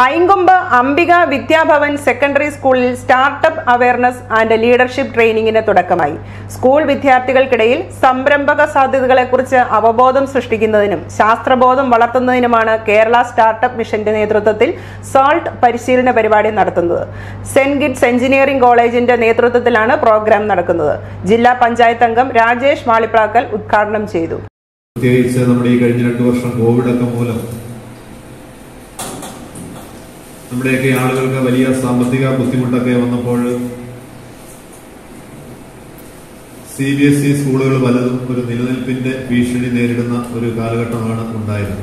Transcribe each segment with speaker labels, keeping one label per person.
Speaker 1: Ainkombu Ambika Vidyabhavan secondary സ്കൂളിൽ startup awareness and leadership ട്രെയിനിങ്ങിന് തുടക്കമായി സ്കൂൾ വിദ്യാർത്ഥികൾക്കിടയിൽ സംരംഭക സാധ്യതകളെക്കുറിച്ച് അവബോധം സൃഷ്ടിക്കുന്നതിനും ശാസ്ത്രബോധം വളർത്തുന്നതിനുമാണ് കേരള സ്റ്റാർട്ടപ്പ് മിഷന്റെ നേതൃത്വത്തിൽ സാൾട്ട് പരിശീലന പരിപാടി നടത്തുന്നത് സെന്റ് ഗിറ്റ്സ് എഞ്ചിനീയറിംഗ് കോളേജിന്റെ നേതൃത്വത്തിലാണ് പ്രോഗ്രാം നടക്കുന്നത് ജില്ലാ പഞ്ചായത്ത് അംഗം രാജേഷ് മാളിപ്രാക്കൽ ഉദ്ഘാടനം ചെയ്തു
Speaker 2: പ്രത്യേകിച്ച് നമ്മുടെ ഈ കഴിഞ്ഞ രണ്ടു വർഷം കോവിഡ് ഒക്കെ മൂലം നമ്മുടെയൊക്കെ ആളുകൾക്ക് വലിയ സാമ്പത്തിക ബുദ്ധിമുട്ടൊക്കെ വന്നപ്പോൾ സി ബി എസ് ഇ സ്കൂളുകൾ പലതും ഒരു നിലനിൽപ്പിന്റെ ഭീഷണി നേരിടുന്ന ഒരു കാലഘട്ടമാണ് ഉണ്ടായത്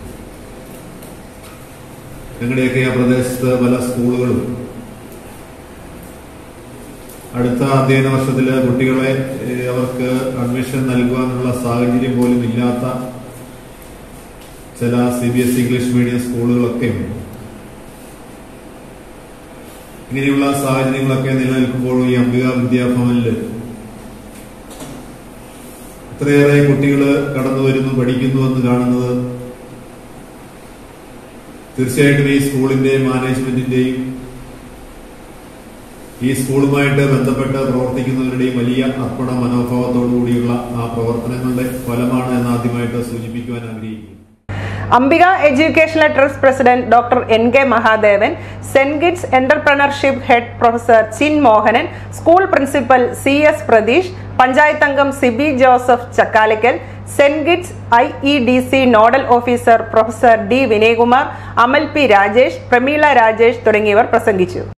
Speaker 2: ഞങ്ങളുടെയൊക്കെ ആ പ്രദേശത്ത് പല സ്കൂളുകളും അടുത്ത അധ്യയന വർഷത്തില് കുട്ടികളെ ഏഹ്, അവർക്ക് അഡ്മിഷൻ നൽകുവാനുള്ള സാഹചര്യം പോലും ഇല്ലാത്ത ചില C B S English medium സ്കൂളുകളൊക്കെ ഉണ്ട് ഇങ്ങനെയുള്ള സാഹചര്യങ്ങളൊക്കെ നിലനിൽക്കുമ്പോൾ ഈ അംബിക വിദ്യാഭവനില് ഇത്രയേറെ കുട്ടികൾ കടന്നു വരുന്നു പഠിക്കുന്നു എന്ന് കാണുന്നത് തീർച്ചയായിട്ടും ഈ സ്കൂളിന്റെ മാനേജ്മെന്റിന്റെയും ഈ സ്കൂളുമായിട്ട് ബന്ധപ്പെട്ട് പ്രവർത്തിക്കുന്നവരുടെയും വലിയ അർപ്പണ മനോഭാവത്തോടു കൂടിയുള്ള ആ പ്രവർത്തനങ്ങളുടെ ഫലമാണ് എന്ന് ആദ്യമായിട്ട് സൂചിപ്പിക്കുവാൻ ആഗ്രഹിക്കുന്നു
Speaker 1: Ambika educational trust president doctor N K Mahadevan Saintgits entrepreneurship head professor ചിൻ Mohanan school principal C S Pratheesh panchayat അംഗം Siby Joseph Chakkalakkal Saintgits I E D C nodal officer professor D Vinayakumar Amal P Rajesh Prameela Rajesh തുടങ്ങിയവർ പ്രസംഗിച്ചു